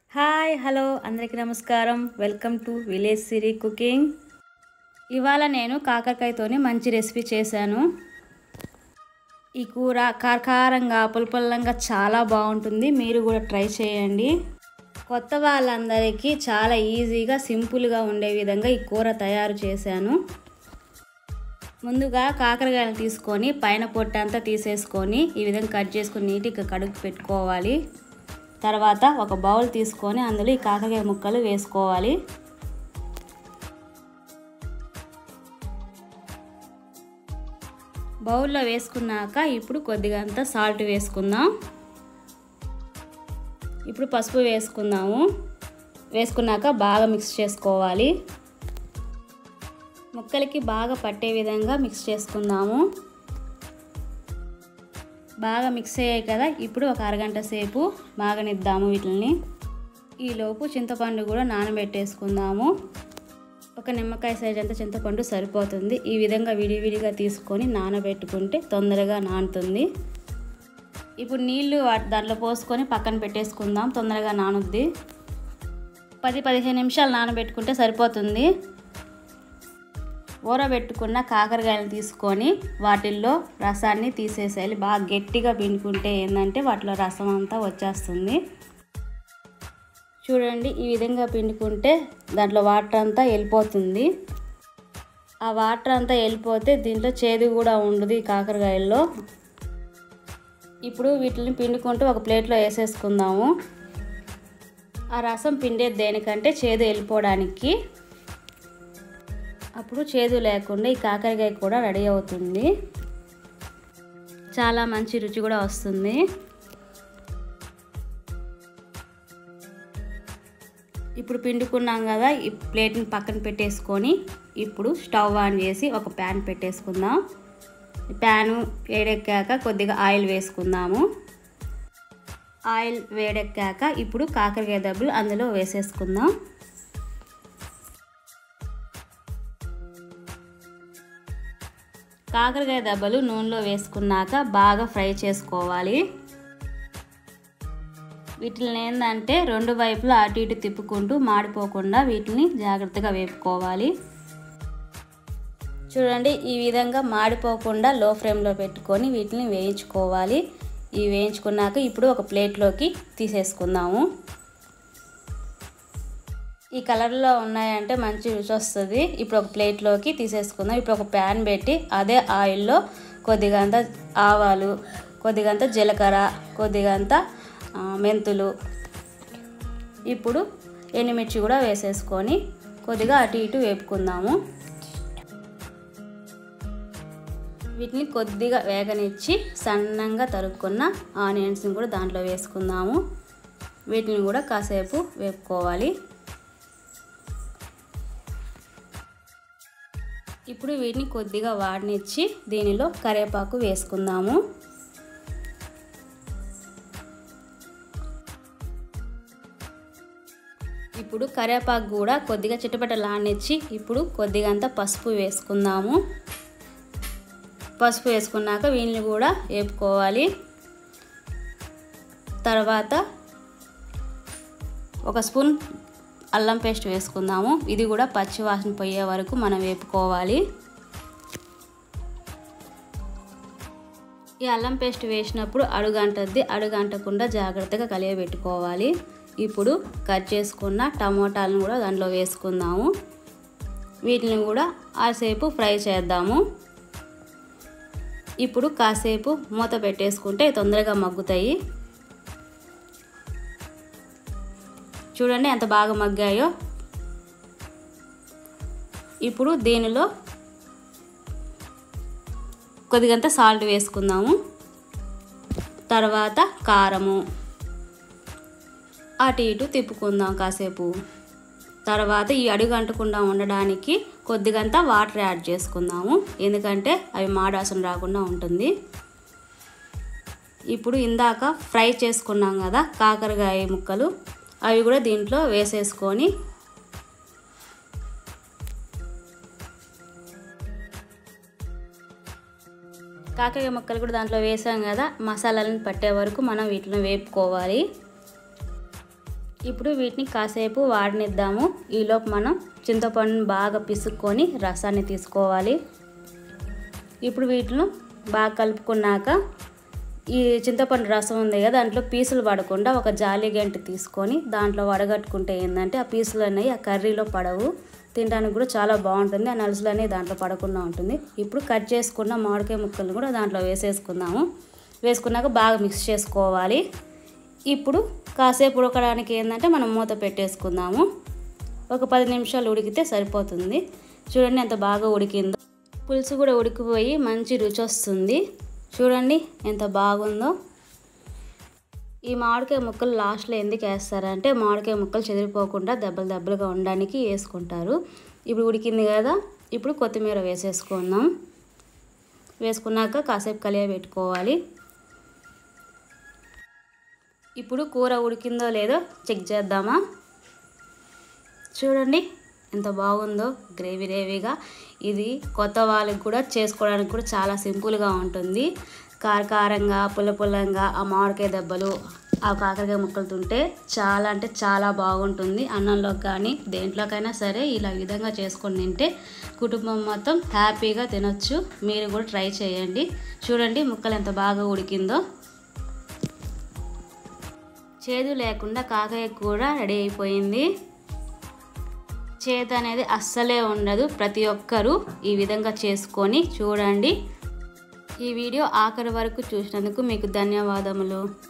hi hello అందరికీ నమస్కారం welcome to village Siri cooking ఇవాళ నేను కాకరకాయతోని మంచి రెసిపీ చేశాను ఈ కూర కారకారంగా పుల్పల్లంగా చాలా బాగుంటుంది మీరు కూడా ట్రై చేయండి కొత్త వాళ్ళందరికీ చాలా ఈజీగా సింపుల్గా ఉండే విధంగా ఈ కూర తయారు చేశాను ముందుగా కాకరకాయలు తీసుకొని పైన పొట్టు అంతా తీసేసుకొని ఈ విధంగా కట్ చేసుకొని నీట్గా కడుగు పెట్టుకోవాలి తర్వాత ఒక బౌల్ తీసుకొని అందులో ఈ కాకరకాయ ముక్కలు వేసుకోవాలి బౌల్లో వేసుకున్నాక ఇప్పుడు కొద్దిగా అంత సాల్ట్ వేసుకుందాం ఇప్పుడు పసుపు వేసుకుందాము వేసుకున్నాక బాగా మిక్స్ చేసుకోవాలి ముక్కలకి బాగా పట్టే విధంగా మిక్స్ చేసుకుందాము బాగా మిక్స్ అయ్యాయి కదా ఇప్పుడు ఒక అరగంట సేపు బాగనిద్దాము వీటిని ఈలోపు చింతపండు కూడా నానబెట్టేసుకుందాము ఒక నిమ్మకాయ సైజ్ అంతా చింతపండు సరిపోతుంది ఈ విధంగా విడివిడిగా తీసుకొని నానబెట్టుకుంటే తొందరగా నానుతుంది ఇప్పుడు నీళ్లు దాంట్లో పోసుకొని పక్కన పెట్టేసుకుందాం తొందరగా నానుద్ది పది పదిహేను నిమిషాలు నానబెట్టుకుంటే సరిపోతుంది ఊరబెట్టుకున్న కాకరకాయలు తీసుకొని వాటిల్లో రసాన్ని తీసేసేయాలి బాగా గట్టిగా పిండుకుంటే ఏంటంటే వాటిలో రసం అంతా వచ్చేస్తుంది చూడండి ఈ విధంగా పిండుకుంటే దాంట్లో వాటర్ అంతా వెళ్ళిపోతుంది ఆ వాటర్ అంతా వెళ్ళిపోతే దీంట్లో చేదు కూడా ఉండదు ఈ కాకరకాయల్లో ఇప్పుడు వీటిని పిండుకుంటూ ఒక ప్లేట్లో వేసేసుకుందాము ఆ రసం పిండేది దేనికంటే చేదు వెళ్ళిపోవడానికి అప్పుడు చేదు లేకుండా ఈ కాకరకాయ కూడా రెడీ అవుతుంది చాలా మంచి రుచి కూడా వస్తుంది ఇప్పుడు పిండుకున్నాం కదా ఈ ప్లేట్ని పక్కన పెట్టేసుకొని ఇప్పుడు స్టవ్ ఆన్ చేసి ఒక ప్యాన్ పెట్టేసుకుందాం ప్యాను వేడెక్కాక కొద్దిగా ఆయిల్ వేసుకుందాము ఆయిల్ వేడెక్కాక ఇప్పుడు కాకరకాయ దెబ్బలు అందులో వేసేసుకుందాం కాకరకాయ దెబ్బలు నూనెలో వేసుకున్నాక బాగా ఫ్రై చేసుకోవాలి వీటిని ఏంటంటే రెండు వైపులా అటు ఇటు తిప్పుకుంటూ మాడిపోకుండా వీటిని జాగ్రత్తగా వేపుకోవాలి చూడండి ఈ విధంగా మాడిపోకుండా లో ఫ్లేమ్లో పెట్టుకొని వీటిని వేయించుకోవాలి ఇవి వేయించుకున్నాక ఇప్పుడు ఒక ప్లేట్లోకి తీసేసుకుందాము ఈ కలర్లో ఉన్నాయంటే మంచి రుచి వస్తుంది ఇప్పుడు ఒక ప్లేట్లోకి తీసేసుకుందాం ఇప్పుడు ఒక ప్యాన్ పెట్టి అదే ఆయిల్లో కొద్దిగంత ఆవాలు కొద్దిగంత జీలకర్ర కొద్దిగంత మెంతులు ఇప్పుడు ఎండుమిర్చి కూడా వేసేసుకొని కొద్దిగా అటు ఇటు వేపుకుందాము వీటిని కొద్దిగా వేగనిచ్చి సన్నంగా తరుక్కున్న ఆనియన్స్ని కూడా దాంట్లో వేసుకుందాము వీటిని కూడా కాసేపు వేపుకోవాలి ఇప్పుడు వీటిని కొద్దిగా వాడినిచ్చి దీనిలో కరివేపాకు వేసుకుందాము ఇప్పుడు కరివేపాకు కూడా కొద్దిగా చిట్టపట్టలానిచ్చి ఇప్పుడు కొద్దిగా అంత పసుపు వేసుకుందాము పసుపు వేసుకున్నాక వీళ్ళని కూడా వేపుకోవాలి తర్వాత ఒక స్పూన్ అల్లం పేస్ట్ వేసుకుందాము ఇది కూడా పచ్చి వాసన పోయే వరకు మనం వేపుకోవాలి ఈ అల్లం పేస్ట్ వేసినప్పుడు అడుగంటద్ది అడుగంటకుండా జాగ్రత్తగా కలియబెట్టుకోవాలి ఇప్పుడు కట్ చేసుకున్న టమోటాలను కూడా దాంట్లో వేసుకుందాము వీటిని కూడా కాసేపు ఫ్రై చేద్దాము ఇప్పుడు కాసేపు మూత పెట్టేసుకుంటే తొందరగా మగ్గుతాయి చూడండి ఎంత బాగా మగ్గాయో ఇప్పుడు దీనిలో కొద్దిగంత సాల్ట్ వేసుకుందాము తర్వాత కారము అటు ఇటు తిప్పుకుందాం కాసేపు తర్వాత ఈ అడుగు అంటకుండా ఉండడానికి కొద్దిగంత వాటర్ యాడ్ చేసుకుందాము ఎందుకంటే అవి మాడాసన రాకుండా ఉంటుంది ఇప్పుడు ఇందాక ఫ్రై చేసుకున్నాం కదా కాకరకాయ ముక్కలు అవి కూడా దీంట్లో వేసేసుకొని కాకరకాయ ముక్కలు కూడా దాంట్లో వేసాం కదా మసాలాలను పట్టే వరకు మనం వీటిని వేపుకోవాలి ఇప్పుడు వీటిని కాసేపు వాడనిద్దాము ఈలోపు మనం చింతపండుని బాగా పిసుక్కొని రసాన్ని తీసుకోవాలి ఇప్పుడు వీటిని బాగా కలుపుకున్నాక ఈ చింతపండు రసం ఉంది కదా దాంట్లో పీసులు పడకుండా ఒక జాలి గంట తీసుకొని దాంట్లో వడగట్టుకుంటే ఏంటంటే ఆ పీసులు అనేవి ఆ కర్రీలో పడవు తినడానికి కూడా చాలా బాగుంటుంది ఆ నలుసులు అనేవి దాంట్లో పడకుండా ఉంటుంది ఇప్పుడు కట్ చేసుకున్న మామిడికాయ ముక్కలు కూడా దాంట్లో వేసేసుకుందాము వేసుకున్నాక బాగా మిక్స్ చేసుకోవాలి ఇప్పుడు కాసేపు ఉడకడానికి ఏంటంటే మనం మూత పెట్టేసుకుందాము ఒక పది నిమిషాలు ఉడికితే సరిపోతుంది చూడండి ఎంత బాగా ఉడికిందో పులుసు కూడా ఉడికిపోయి మంచి రుచి వస్తుంది చూడండి ఎంత బాగుందో ఈ మామిడికాయ ముక్కలు లాస్ట్లో ఎందుకు వేస్తారంటే మామిడికాయ ముక్కలు చెదిరిపోకుండా దెబ్బలు దెబ్బలుగా ఉండడానికి వేసుకుంటారు ఇప్పుడు ఉడికింది కదా ఇప్పుడు కొత్తిమీర వేసేసుకుందాం వేసుకున్నాక కాసేపు కలియ పెట్టుకోవాలి ఇప్పుడు కూర ఉడికిందో లేదో చెక్ చేద్దామా చూడండి ఎంత బాగుందో గ్రేవీ గ్రేవీగా ఇది కొత్త వాళ్ళకి కూడా చేసుకోవడానికి కూడా చాలా సింపుల్గా ఉంటుంది కారకారంగా పుల్ల పుల్లంగా ఆ మామిడికాయ దెబ్బలు ఆ కాకరకాయ ముక్కలు తింటే చాలా అంటే చాలా బాగుంటుంది అన్నంలో కానీ దేంట్లోకైనా సరే ఇలా విధంగా చేసుకొని తింటే కుటుంబం మొత్తం హ్యాపీగా తినొచ్చు మీరు కూడా ట్రై చేయండి చూడండి ముక్కలు ఎంత బాగా ఉడికిందో చేదు లేకుండా కాకయ్య కూడా రెడీ అయిపోయింది చేదు అనేది అస్సలే ఉండదు ప్రతి ఒక్కరూ ఈ విధంగా చేసుకొని చూడండి ఈ వీడియో ఆఖరి వరకు చూసినందుకు మీకు ధన్యవాదములు